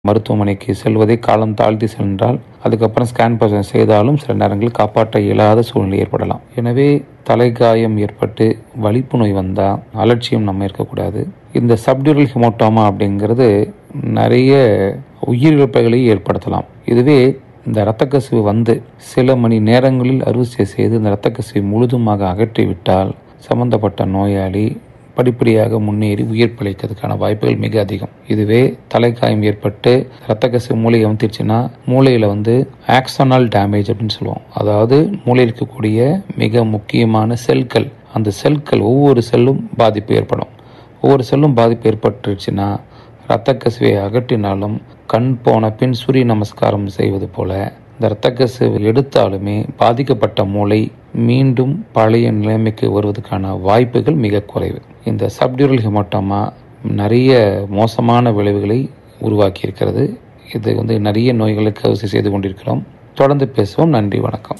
மருத்துவமனைக்கு செல்வதை காலம் தாழ்த்தி சென்றால் அதுக்கப்புறம் ஸ்கேன் பரிசோதனை செய்தாலும் சில நேரங்களில் காப்பாற்ற இயலாத சூழ்நிலை ஏற்படலாம் எனவே தலைகாயம் ஏற்பட்டு வலிப்பு நோய் வந்தால் அலட்சியம் நம்ம இருக்கக்கூடாது இந்த சப்டியூரல் ஹிமோட்டோமா அப்படிங்கிறது நிறைய உயிரிழப்புகளை ஏற்படுத்தலாம் இதுவே இந்த இரத்த கசிவு வந்து சில மணி நேரங்களில் அறுவை செய்து இந்த இரத்த கசிவை முழுதுமாக அகற்றிவிட்டால் சம்பந்தப்பட்ட நோயாளி படிப்படியாக முன்னேறி உயிர் பிழைக்கிறதுக்கான வாய்ப்புகள் மிக அதிகம் இதுவே தலைக்காயம் ஏற்பட்டு இரத்த கசிவு மூளையை அமுத்திருச்சுன்னா மூளையில் வந்து ஆக்சனல் டேமேஜ் அப்படின்னு சொல்லுவோம் அதாவது மூளையில் இருக்கக்கூடிய மிக முக்கியமான செல்கள் அந்த செல்கள் ஒவ்வொரு செல்லும் பாதிப்பு ஏற்படும் ஒவ்வொரு செல்லும் பாதிப்பு ஏற்பட்டுருச்சுன்னா இரத்த கசிவை அகற்றினாலும் கண் போன பின் சூரிய நமஸ்காரம் செய்வது போல இந்த இரத்த கசிவு எடுத்தாலுமே பாதிக்கப்பட்ட மூளை மீண்டும் பழைய நிலைமைக்கு வருவதற்கான வாய்ப்புகள் மிக குறைவு இந்த சப்டியூரல் ஹெமோட்டோமா நிறைய மோசமான விளைவுகளை உருவாக்கி இருக்கிறது இது வந்து நிறைய நோய்களுக்கு அரிசி செய்து கொண்டிருக்கிறோம் தொடர்ந்து பேசுவோம் நன்றி வணக்கம்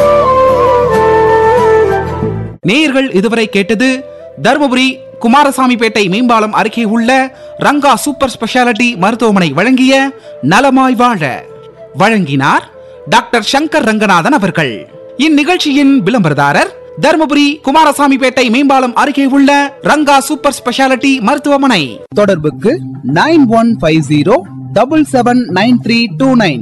நேயர்கள் இதுவரை கேட்டது தருமபுரி குமாரசாமிப்பேட்டை மேம்பாலம் அருகே உள்ள ரங்கா சூப்பர் ஸ்பெஷாலிட்டி மருத்துவமனை வழங்கிய நலமாய் வாழ வழங்கினார் டாக்டர் சங்கர் ரங்கநாதன் அவர்கள் இந்நிகழ்ச்சியின் விளம்பரதாரர் தருமபுரி குமாரசாமிப்பேட்டை மேம்பாலம் அருகே உள்ள ரங்கா சூப்பர் ஸ்பெஷாலிட்டி மருத்துவமனை தொடர்புக்கு nine one five zero double seven nine three two nine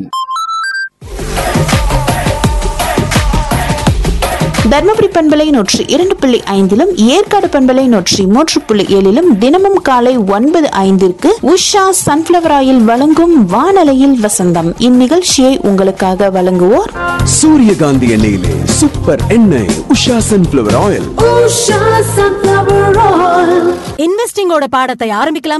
Dharmapuri பண்பலை நூற்றி இரண்டு புள்ளி ஐந்திலும் ஏற்காடு பண்பலை நூற்றி மூன்று புள்ளி ஏழிலும் தினமும் காலை ஒன்பது ஐந்திற்கு உஷா சன்ஃபிளவர் ஆயில் வழங்கும் வானலையில் வசந்தம் இந்நிகழ்ச்சியை உங்களுக்காக வழங்குவோர் சூரியகாந்தி எண்ணெயிலே சூப்பர் எண்ணெய் உஷா சன்ஃபிளவர் ஆயில் இன்வெஸ்டிங்கோட பாடத்தை ஆரம்பிக்கலாம்